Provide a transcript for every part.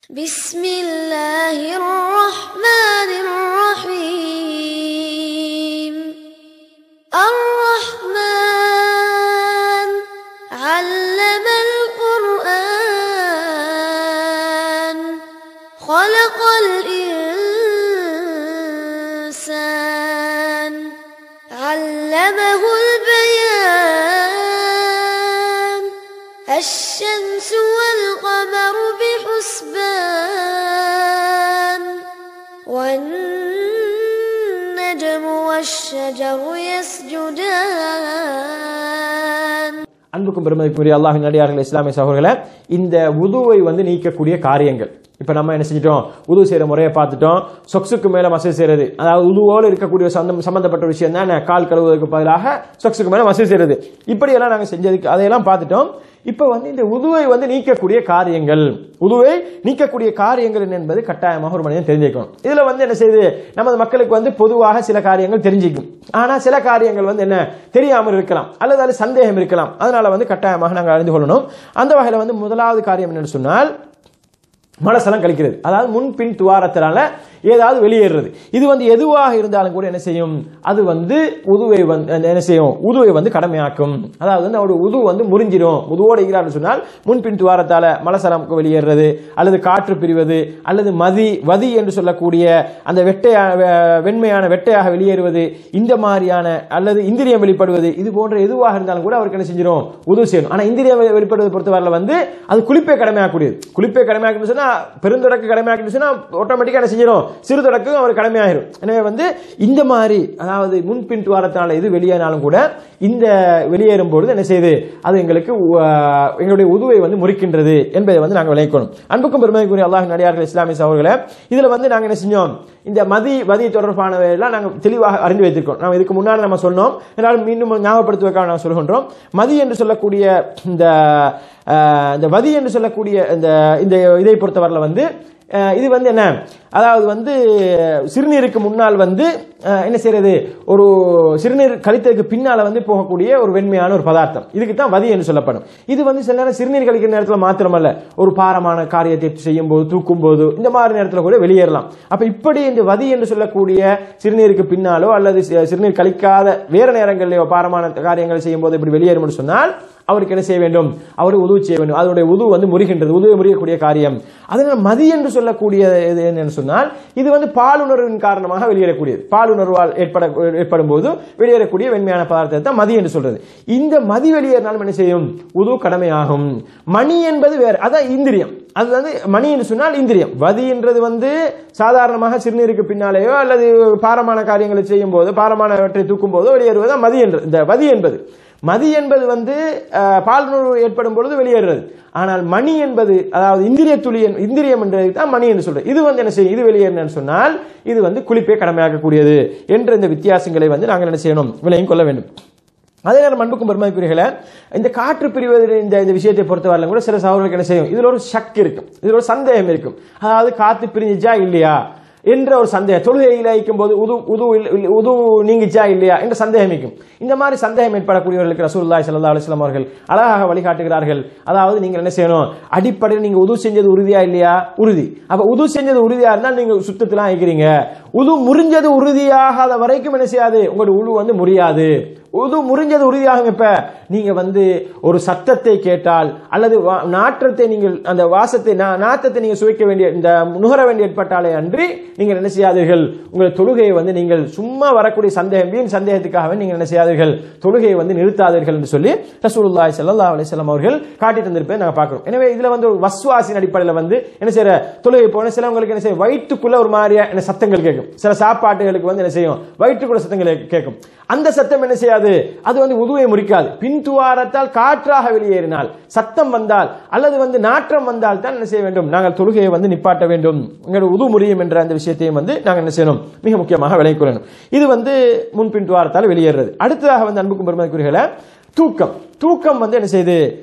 بسم الله الرحمن الرحيم الرحمن علم القرآن خلق الإنسان علمه البيان الشمس والقمر بحسبان والنجم والشجر يسجدان அன்புக்கும் பெருமதிக்குரிய அல்லாஹின் நடிகார்கள் இஸ்லாமிய சகோதரர்களே இந்த உதுவை வந்து நீக்கக்கூடிய காரியங்கள் இப்போ நம்ம என்ன செஞ்சிட்டோம் உது செய்கிற முறையை பார்த்துட்டோம் சொக்ஸுக்கு மேலே மசூல் செய்கிறது அதாவது உதுவோடு இருக்கக்கூடிய சந்தம் சம்பந்தப்பட்ட விஷயம் தான் கால் கழுவுவதற்கு பதிலாக சொக்ஸுக்கு மேலே மசூல் செய்கிறது இப்படியெல்லாம் நாங்கள் செஞ்சதுக்கு அதையெல்லாம் பார்த்துட்டோம் இப்போ வந்து இந்த உதுவை வந்து நீக்கக்கூடிய காரியங்கள் உதுவை நீக்கக்கூடிய காரியங்கள் என்ன என்பது கட்டாயமாக ஒரு மனிதன் தெரிஞ்சுக்கணும் இதில் வந்து என்ன செய்யுது நமது மக்களுக்கு வந்து பொதுவாக சில காரியங்கள் தெரிஞ்சிக்கும் ஆனால் சில காரியங்கள் வந்து என்ன தெரியாமல் இருக்கலாம் அல்லது அது சந்தேகம் இருக்கலாம் அதனால வந்து கட்டாயமாக நாங்கள் அறிந்து கொள்ளணும் அந்த வகையில் வந்து முதலாவது காரியம் என்னன்னு சொன்னால் மனசலம் கழிக்கிறது அதாவது முன்பின் துவாரத்தினால ஏதாவது வெளியேறுறது இது வந்து எதுவாக இருந்தாலும் கூட என்ன செய்யும் அது வந்து உதுவை வந்து என்ன செய்யும் உதுவை வந்து கடமையாக்கும் அதாவது வந்து அவருடைய உது வந்து முறிஞ்சிடும் உதுவோடு இருக்கிறார்னு சொன்னால் முன்பின் துவாரத்தால மலசலம் வெளியேறுறது அல்லது காற்று பிரிவது அல்லது மதி வதி என்று சொல்லக்கூடிய அந்த வெட்டையான வெ- வெண்மையான வெட்டையாக வெளியேறுவது இந்த மாதிரியான அல்லது இந்திரியம் வெளிப்படுவது இது போன்ற எதுவாக இருந்தாலும் கூட அவருக்கு என்ன செஞ்சிடும் உதவி செய்யணும் ஆனா இந்திரியம் வெளி- வெளிப்படுவது பொறுத்தவரையில் வந்து அது குளிப்பை கடமையாகக்கூடியது குளிப்பை கடமையாக்கணும்னு சொன்னா பெருந்தொடக்கு கடமையாக்கணும்னு சொன்னா ஆட்டோமேட்டிக்கா என்ன செஞ்சிடும் சிறு தொடக்கும் அவர் கடமையாகிடும் எனவே வந்து இந்த மாதிரி அதாவது முன்பின் துவாரத்தினால எது வெளியேறினாலும் கூட இந்த வெளியேறும் பொழுது என்ன செய்யுது அது எங்களுக்கு உ- எங்களுடைய உதுவை வந்து முறிக்கின்றது என்பதை வந்து நாங்கள் விளைக்கணும் அன்புக்கும் பெருமைக்குரிய அல்லாஹ் நடிகார்கள் இஸ்லாமிய சகோதரர்களே இதுல வந்து நாங்க என்ன செஞ்சோம் இந்த மதி வதி தொடர்பானவை எல்லாம் நாங்கள் தெளிவாக அறிந்து வைத்திருக்கோம் நம்ம இதுக்கு முன்னாடி நம்ம சொன்னோம் என்றாலும் மீண்டும் ஞாபகப்படுத்துவதற்காக நாம் சொல்கின்றோம் மதி என்று சொல்லக்கூடிய இந்த அஹ், இந்த வதி என்று சொல்லக்கூடிய இந்த இந்த இதை பொறுத்தவரையில் வந்து அஹ், இது வந்து என்ன அதாவது வந்து சிறுநீருக்கு முன்னால் வந்து அஹ், என்ன செய்யறது ஒரு சிறுநீர் கழித்ததுக்கு பின்னால வந்து போகக்கூடிய ஒரு வெண்மையான ஒரு பதார்த்தம் இதுக்கு தான் வதி என்று சொல்லப்படும் இது வந்து சில நேரம் சிறுநீர் கழிக்கிற நேரத்தில் மாத்திரமல்ல ஒரு பாரமான காரியத்தை செய்யும் போது தூக்கும் போது இந்த மாதிரி நேரத்தில் கூட வெளியேறலாம் அப்ப இப்படி இந்த வதி என்று சொல்லக்கூடிய சிறுநீருக்கு பின்னாலோ அல்லது சி- சிறுநீர் கழிக்காத வேற நேரங்களிலோ பாரமான காரியங்களை செய்யும் போது இப்படி வெளியேறும் சொன்னால் அவருக்கு என்ன செய்ய வேண்டும் அவர் உதவு செய்ய வேண்டும் அதனுடைய உதவு வந்து முறிகின்றது உதவி முறியக்கூடிய காரியம் அதனால் மதி என்று சொல்லக்கூடிய இது என்னன்னு சொன்னால் இது வந்து பாலுணர்வின் காரணமாக வெளியேறக்கூடியது பாலுணர்வால் ஏற்பட ஏற்படும் போது வெளியேறக்கூடிய வெண்மையான பதார்த்தத்தை தான் மதி என்று சொல்றது இந்த மதி வெளியேறினாலும் என்ன செய்யும் உது கடமையாகும் மணி என்பது வேறு அதான் இந்திரியம் அது வந்து மணி என்று சொன்னால் இந்திரியம் வதி என்றது வந்து சாதாரணமாக சிறுநீருக்கு பின்னாலேயோ அல்லது பாரமான காரியங்களை செய்யும் போது பாரமானவற்றை தூக்கும் போதோ வெளியேறுவது மதி என்று இந்த வதி என்பது மதி என்பது வந்து அஹ், பாலுணர்வு ஏற்படும் பொழுது வெளியேறுறது ஆனால் மணி என்பது அதாவது இந்திரிய துளி என்- இந்திரியம் என்றது தான் மணி என்று சொல்றது இது வந்து என்ன செய்யும் இது வெளியேறினு சொன்னால் இது வந்து குளிப்பை கடமையாக்கக்கூடியது என்ற இந்த வித்தியாசங்களை வந்து நாங்கள் என்ன செய்யணும் விலையும் கொள்ள வேண்டும் அதே நேரம் அன்புக்கும் பெருமதிக்குரியர்களே இந்த காற்று பிரிவது இந்த இந்த விஷயத்தை பொறுத்தவரையிலும் கூட சில சகோதரர்களுக்கு என்ன செய்யும் இதுல ஒரு சக் இருக்கும் இதுல ஒரு சந்தேகம் இருக்கும் அதாவது காத்து பிரிஞ்சிச்சா இல்லையா என்ற ஒரு சந்தேகம் தொழுகையில் வைக்கும் போது உது உது இல்ல- உது நீங்கிச்சா இல்லையா என்ற சந்தேகம் இருக்கும் இந்த மாதிரி சந்தேகம் ஏற்படக்கூடியவர்களுக்கு ரசூலுல்லாஹி ஸல்லல்லாஹு அலைஹி வஸல்லம் அவர்கள் அழகாக வழிகாட்டுகிறார்கள் அதாவது நீங்கள் என்ன செய்யணும் அடிப்படையில் நீங்க உது செஞ்சது உறுதியா இல்லையா உறுதி அப்ப உது செஞ்சது உறுதியா இருந்தால் நீங்க சுத்தத்தில் இருக்கிறீங்க உது முறிஞ்சது உறுதியாகாத வரைக்கும் என்ன செய்யாது உங்களுடைய உழு வந்து முறியாது உது முறிஞ்சது உறுதியாகும் இப்ப நீங்க வந்து ஒரு சத்தத்தை கேட்டால் அல்லது வா- நாற்றத்தை நீங்கள் அந்த வாசத்தை நா- நாற்றத்தை நீங்க சுவைக்க வேண்டிய இந்த நுகர வேண்டிய ஏற்பட்டாலே அன்றி நீங்கள் என்ன செய்யாதீர்கள் உங்கள் தொழுகையை வந்து நீங்கள் சும்மா வரக்கூடிய சந்தேகம் வீண் சந்தேகத்துக்காக நீங்கள் என்ன செய்யாதீர்கள் தொழுகையை வந்து நிறுத்தாதீர்கள் என்று சொல்லி ரசூலுல்லாஹி ஸல்லல்லாஹு அலைஹி வஸல்லம் அவர்கள் காட்டி தந்திருப்பதை நாங்க பார்க்கிறோம் எனவே இதுல வந்து ஒரு வஸ்வாசின் அடிப்படையில் வந்து என்ன செய்யற தொழுகை போன சிலவங்களுக்கு என்ன செய்ய வயிற்றுக்குள்ள ஒரு மாதிரியா என்ன சத்தங்கள் கேட்கும் சில சாப்பாட்டுகளுக்கு வந்து என்ன செய்யும் வயிற்றுக்குள்ள சத்தங்கள் கேட்கும் அந்த சத்தம் என்ன செய்யாது அது வந்து உதுவை முறிக்காது பின் துவாரத்தால் காற்றாக வெளியேறினால் சத்தம் வந்தால் அல்லது வந்து நாற்றம் வந்தால் தான் என்ன செய்ய வேண்டும் நாங்கள் தொழுகையை வந்து நிப்பாட்ட வேண்டும் எங்களுடைய உது முறியும் என்ற அந்த விஷயத்தையும் வந்து நாங்கள் என்ன செய்யணும் மிக முக்கியமாக விளங்கிக் கொள்ளணும் இது வந்து முன்பின் துவாரத்தால் வெளியேறுறது அடுத்ததாக வந்து அன்புக்கும் பெருமதிக்குரியல தூக்கம் தூக்கம் வந்து என்ன செய்யுது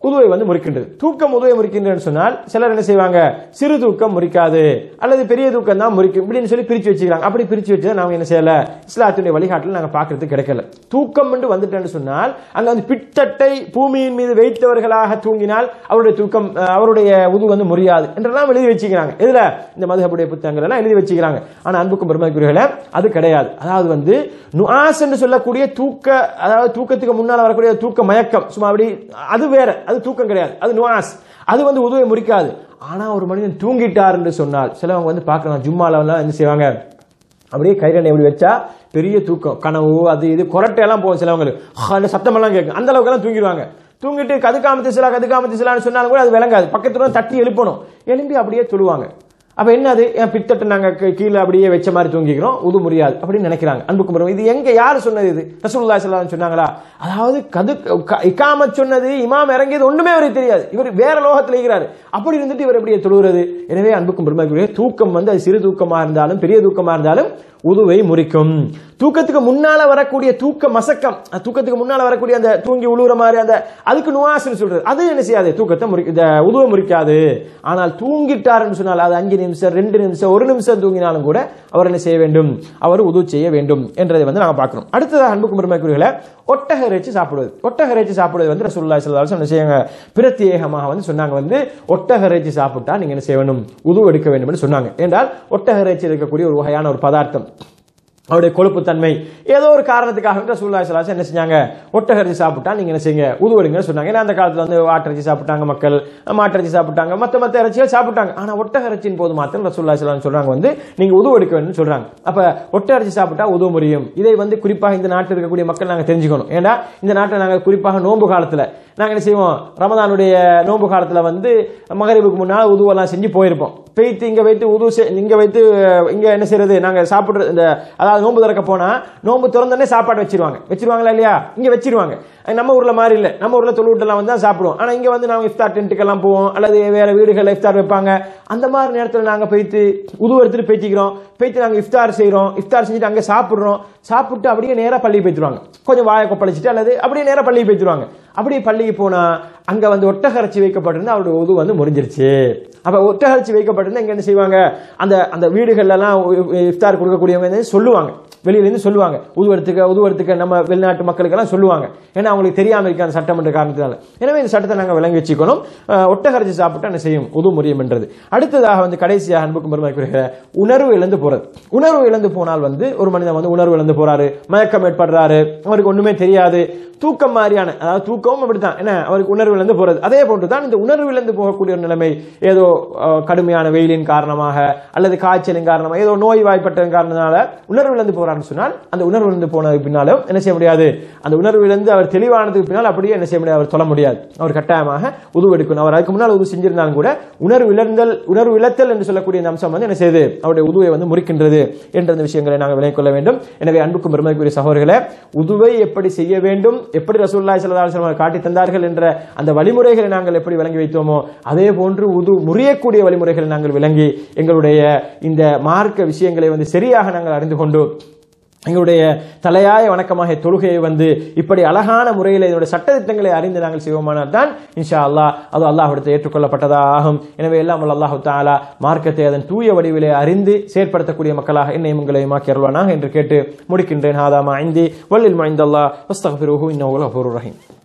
உதுவை வந்து முறிக்கின்றது தூக்கம் உதுவை முறிக்கின்றதுன்னு சொன்னால் சிலர் என்ன செய்வாங்க சிறு தூக்கம் முறிக்காது அல்லது பெரிய தூக்கம் தான் முறிக்கும் இப்படின்னு சொல்லி பிரிச்சு வச்சுக்கிறாங்க அப்படி பிரிச்சு வச்சு நாம என்ன செய்யல இஸ்லாத்துடைய வழிகாட்டில் நாங்க பார்க்கறது கிடைக்கல தூக்கம் என்று வந்துட்டேன்னு சொன்னால் அங்க வந்து பிட்டட்டை பூமியின் மீது வைத்தவர்களாக தூங்கினால் அவருடைய தூக்கம் அஹ், அவருடைய உது வந்து முறியாது என்றெல்லாம் எழுதி வச்சுக்கிறாங்க இதுல இந்த மதுகப்புடைய புத்தகங்கள் எல்லாம் எழுதி வச்சுக்கிறாங்க ஆனா அன்புக்கும் பெருமதிக்குரியர்களே அது கிடையாது அதாவது வந்து நுஆஸ் என்று சொல்லக்கூடிய தூக்க அதாவது தூக்கத்துக்கு முன்னால் வரக்கூடிய தூக்க மயக்கம் சும்மா அப்படி அது வேற அது தூக்கம் கிடையாது அது நுஆஸ் அது வந்து உதவி முறிக்காது ஆனா ஒரு மனிதன் தூங்கிட்டார் என்று சொன்னால் சிலவங்க வந்து பார்க்கலாம் ஜும்மால எல்லாம் என்ன செய்வாங்க அப்படியே கைரண்டை இப்படி வச்சா பெரிய தூக்கம் கனவு அது இது கொரட்டை எல்லாம் போகும் சிலவங்களுக்கு ஆ, அந்த சத்தமெல்லாம் கேட்கும் அந்த அளவுக்கு எல்லாம் தூங்கிடுவாங்க தூங்கிட்டு கதுக்காம திசலா கதுக்காம திசலான்னு சொன்னாலும் கூட அது விளங்காது பக்கத்துல வந்து தட்டி எழுப்பணும் எழும்பி அப்படியே தொழுவாங்க அப்ப என்னது என் பித்தட்டு நாங்க கீ- கீழே அப்படியே வச்ச மாதிரி தூங்கிக்கிறோம் உது முடியாது அப்படின்னு நினைக்கிறாங்க அன்புக்கு பெரும் இது எங்க யாரு சொன்னது இது ரசூலுல்லாஹி ஸல்லல்லாஹு அலைஹி சொன்னாங்களா அதாவது கது க- இக்காமத் சொன்னது இமாம் இறங்கியது ஒண்ணுமே அவருக்கு தெரியாது இவர் வேற லோகத்தில் இருக்கிறாரு அப்படி இருந்துட்டு இவர் எப்படியே தொழுகிறது எனவே அன்புக்கும் பெருமைக்குரிய தூக்கம் வந்து அது சிறு தூக்கமா இருந்தாலும் பெரிய தூக்கமா இருந்தாலும் உதுவை முறிக்கும் தூக்கத்துக்கு முன்னால வரக்கூடிய தூக்க மசக்கம் அஹ் தூக்கத்துக்கு முன்னால வரக்கூடிய அந்த தூங்கி உழுவுற மாதிரி அந்த அதுக்கு நுவாசுன்னு சொல்றது அது என்ன செய்யாது தூக்கத்தை முறி இந்த உதுவை முறிக்காது ஆனால் தூங்கிட்டாருன்னு சொன்னால் அது அஞ்சு நிமிஷம் ரெண்டு நிமிஷம் ஒரு நிமிஷம் தூங்கினாலும் கூட அவர் என்ன செய்ய வேண்டும் அவர் உது செய்ய வேண்டும் என்றதை வந்து நாங்க பார்க்கிறோம் அடுத்ததாக அன்புக்கும் பெருமைக்குரியர்களை ஒட்டக இறைச்சி சாப்பிடுவது ஒட்டக இறைச்சி சாப்பிடுவது வந்து ரசூலுல்லாஹி ஸல்லல்லாஹு அலைஹி வஸல்லம் என்ன செய்யுங்க பிரத்யேகமாக வந்து சொன்னாங்க வந்து ஒட்டக இறைச்சி சாப்பிட்டா நீங்க என்ன செய்ய வேண்டும் உது எடுக்க வேண்டும் என்று சொன்னாங்க என்றால் ஒட்டக இறைச்சி இருக்கக்கூடிய ஒரு வகையான ஒரு பதார்த்தம் அவருடைய கொழுப்பு தன்மை ஏதோ ஒரு காரணத்துக்காக வந்து ரசூலுல்லாஹி ஸல்லல்லாஹு அலைஹி வஸல்லம் என்ன செஞ்சாங்க ஒட்டகரிசி சாப்பிட்டா நீங்க என்ன செய்யுங்க உதுவடுங்கன்னு சொன்னாங்க ஏன்னா அந்த காலத்துல வந்து ஆட்டிறைச்சி சாப்பிட்டாங்க மக்கள் மாட்டிறைச்சி சாப்பிட்டாங்க மத்த மத்த இறைச்சிகள் சாப்பிட்டாங்க ஆனா ஒட்டகரிச்சியின் போது மாத்திரம் ரசூலுல்லாஹி ஸல்லல்லாஹு அலைஹி வஸல்லம் சொல்றாங்க வந்து நீங்க உது எடுக்க வேண்டும் சொல்றாங்க அப்ப ஒட்டகரிசி சாப்பிட்டா உதவ முடியும் இதை வந்து குறிப்பாக இந்த நாட்டில் இருக்கக்கூடிய மக்கள் நாங்க தெரிஞ்சுக்கணும் ஏன்னா இந்த நாட்டில் நாங்க குறிப்பாக நோன்பு காலத்துல நாங்க என்ன செய்வோம் ரமதானுடைய நோன்பு காலத்துல வந்து மகரிபுக்கு முன்னால் உதுவெல்லாம் செஞ்சு போயிருப்போம் பெய்த்து இங்க வைத்து உது செ- இங்க வைத்து அஹ், இங்க என்ன செய்யறது நாங்க சாப்பிடுற இந்த அதாவது நோன்பு திறக்க போனா நோன்பு திறந்தோடனே சாப்பாடு வச்சிருவாங்க வச்சிருவாங்களா இல்லையா இங்க வச்சிருவாங்க அது நம்ம ஊர்ல மாதிரி இல்ல நம்ம ஊர்ல தொழுவிட்டெல்லாம் வந்து தான் சாப்பிடுவோம் ஆனா இங்க வந்து நாங்க இஃப்தார் டென்ட்டுக்கெல்லாம் போவோம் அல்லது வேற வீடுகள்ல இஃப்தார் வைப்பாங்க அந்த மாதிரி நேரத்துல நாங்க போயிட்டு உது எடுத்துட்டு பேத்திக்கிறோம் போயிட்டு நாங்க இஃப்தார் செய்றோம் இஃப்தார் செஞ்சுட்டு அங்க சாப்பிடுறோம் சாப்பிட்டு அப்படியே நேரா பள்ளிக்கு போயிட்டுருவாங்க கொஞ்சம் வாயை கொப்பளிச்சுட்டு அல்லது அப்படியே நேரா பள்ளிக்கு போயிட்டுருவாங்க அப்படியே பள்ளிக்கு போனா அங்க வந்து ஒட்டகரைச்சி வைக்கப்பட்டிருந்தா அவருடைய உது வந்து முறிஞ்சிருச்சு அப்ப ஒட்டகரைச்சி வைக்கப்பட்டிருந்தா இங்க என்ன செய்வாங்க அந்த அந்த வீடுகள்ல எல்லாம் இஃப்தார் கொடுக்கக்கூடியவங்க வந்து சொல்லுவாங்க வெளியில இருந்து சொல்லுவாங்க உதுவெடுத்துக்க உதுவெடுத்துக்க நம்ம வெளிநாட்டு மக்களுக்கு எல்லாம் சொல்லுவாங்க ஏன்னா அவங்களுக்கு தெரியாம இருக்க அந்த சட்டம் என்ற காரணத்தினால எனவே இந்த சட்டத்தை நாங்க விளங்கி வச்சுக்கணும் அஹ், ஒட்டகரைச்சி சாப்பிட்டா என்ன செய்யும் உது முறியும் என்றது அடுத்ததாக வந்து கடைசியாக அன்புக்கும் பெருமைக்குரிய உணர்வு இழந்து போறது உணர்வு இழந்து போனால் வந்து ஒரு மனிதன் வந்து உணர்வு இழந்து போறாரு மயக்கம் ஏற்படுறாரு அவருக்கு ஒண்ணுமே தெரியாது தூக்கம் மாதிரியான அதாவது தூக்கமும் அப்படித்தான் என்ன அவருக்கு உணர்வு இழந்து போறது அதே போன்று தான் இந்த உணர்வு இழந்து போகக்கூடிய ஒரு நிலைமை ஏதோ அஹ், கடுமையான வெயிலின் காரணமாக அல்லது காய்ச்சலின் காரணமாக ஏதோ நோய் வாய்ப்பட்டதன் காரணத்தினால உணர்வு இழந்து போறாருன்னு சொன்னால் அந்த உணர்வு இழந்து போனதுக்கு பின்னாலும் என்ன செய்ய முடியாது அந்த உணர்வு இழந்து அவர் தெளிவானதுக்கு பின்னால் அப்படியே என்ன செய்ய முடியாது அவர் சொல்ல முடியாது அவர் கட்டாயமாக உதவு எடுக்கணும் அவர் அதுக்கு முன்னால் உதவு செஞ்சிருந்தாலும் கூட உணர்வு இழந்தல் உணர்வு இழத்தல் என்று சொல்லக்கூடிய இந்த அம்சம் வந்து என்ன செய்யுது அவருடைய உதுவை வந்து முறிக்கின்றது என்ற இந்த விஷயங்களை நாங்கள் விளங்கிக் கொள்ள வேண்டும் எனவே அன்புக்கும் பெருமைக்குரிய சகோதரர்களே உதுவை எப்படி செய்ய வேண்டும் எப்படி ரசூலுல்லாஹி ஸல்லல்லாஹு அலைஹி வஸல்லம் காட்டி தந்தார்கள் என்ற அந்த வழிமுறைகளை நாங்கள் எப்படி விளங்கி வைத்தோமோ அதே போன்று உது முறியக்கூடிய வழிமுறைகளை நாங்கள் விளங்கி எங்களுடைய இந்த மார்க்க விஷயங்களை வந்து சரியாக நாங்கள் அறிந்து கொண்டு எங்களுடைய தலையாய வணக்கமாக தொழுகையை வந்து இப்படி அழகான முறையில் இதனுடைய சட்டத்திட்டங்களை அறிந்து நாங்கள் செய்வோமானால் தான் இன்ஷா அல்லாஹ் அது அல்லாஹ்விடத்தை ஏற்றுக்கொள்ளப்பட்டதா ஆகும் எனவே எல்லாம் வல்ல அல்லாஹு தாலா மார்க்கத்தை அதன் தூய வடிவிலே அறிந்து செயற்படுத்தக்கூடிய மக்களாக என்னையும் உங்களையும் ஆக்கி அருள்வானாக என்று கேட்டு முடிக்கின்றேன் ஹாதாமா ஐந்தி வல்லில் மைந்தல்லா வஸ்தகபிருஹு இன்னும் ரஹீம்